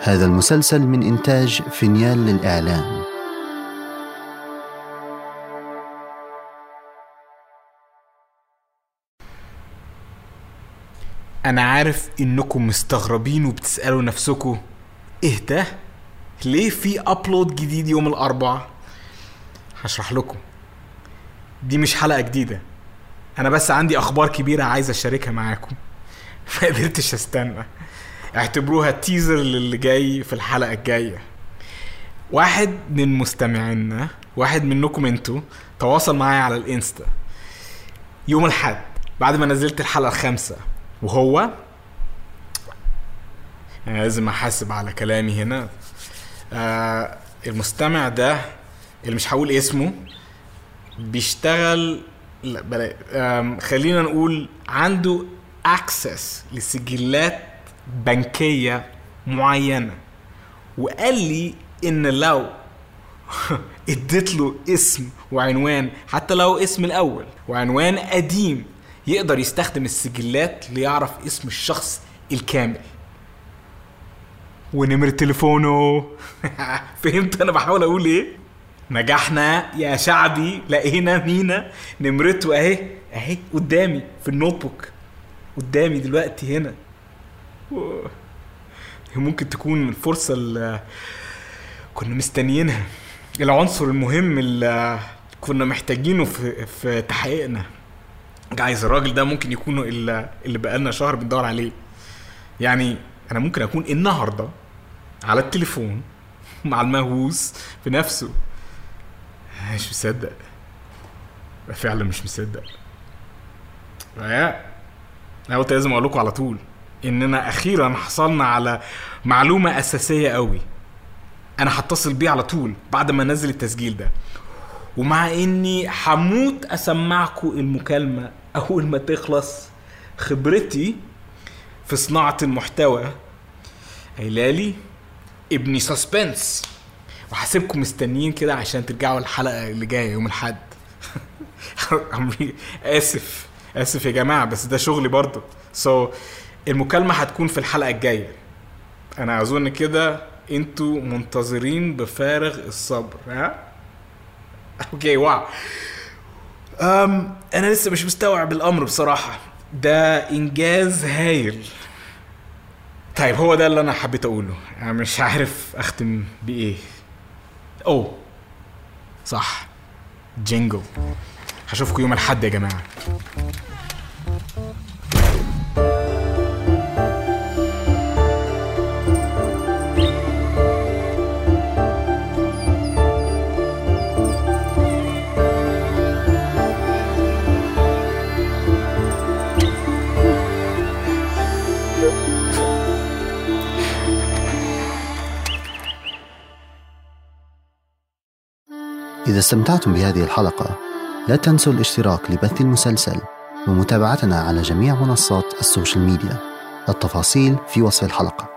هذا المسلسل من إنتاج فينيال للإعلام انا عارف انكم مستغربين وبتسالوا نفسكم ايه ده ليه في ابلود جديد يوم الاربعاء هشرح لكم دي مش حلقه جديده انا بس عندي اخبار كبيره عايز اشاركها معاكم ما قدرتش استنى اعتبروها تيزر للي جاي في الحلقه الجايه واحد من مستمعينا واحد منكم انتوا تواصل معايا على الانستا يوم الاحد بعد ما نزلت الحلقه الخامسه وهو أنا لازم احاسب على كلامي هنا آه المستمع ده اللي مش هقول اسمه بيشتغل لا بلا آم، خلينا نقول عنده اكسس لسجلات بنكية معينة وقال لي ان لو اديت له اسم وعنوان حتى لو اسم الاول وعنوان قديم يقدر يستخدم السجلات ليعرف اسم الشخص الكامل ونمرة تليفونه فهمت انا بحاول اقول ايه نجحنا يا شعبي لقينا مينا نمرته اهي اهي قدامي في النوت بوك قدامي دلوقتي هنا أوه. هي ممكن تكون الفرصة اللي كنا مستنيينها العنصر المهم اللي كنا محتاجينه في في تحقيقنا جايز الراجل ده ممكن يكون اللي, اللي بقالنا شهر بندور عليه يعني انا ممكن اكون النهارده على التليفون مع المهووس بنفسه مش مصدق فعلا مش مصدق يا انا قلت لازم اقول لكم على طول اننا اخيرا حصلنا على معلومه اساسيه قوي انا هتصل بيه على طول بعد ما انزل التسجيل ده ومع اني هموت اسمعكم المكالمه اول ما تخلص خبرتي في صناعه المحتوى قايلالي ابني سسبنس وهسيبكم مستنيين كده عشان ترجعوا الحلقه اللي جايه يوم الاحد عمري اسف اسف يا جماعه بس ده شغلي برضه سو so, المكالمه هتكون في الحلقه الجايه انا اظن كده انتوا منتظرين بفارغ الصبر ها اوكي واو أم انا لسه مش مستوعب الامر بصراحه ده انجاز هايل طيب هو ده اللي انا حبيت اقوله انا مش عارف اختم بايه اوه صح جينجو هشوفكم يوم الاحد يا جماعه إذا استمتعتم بهذه الحلقة لا تنسوا الاشتراك لبث المسلسل ومتابعتنا على جميع منصات السوشيال ميديا التفاصيل في وصف الحلقه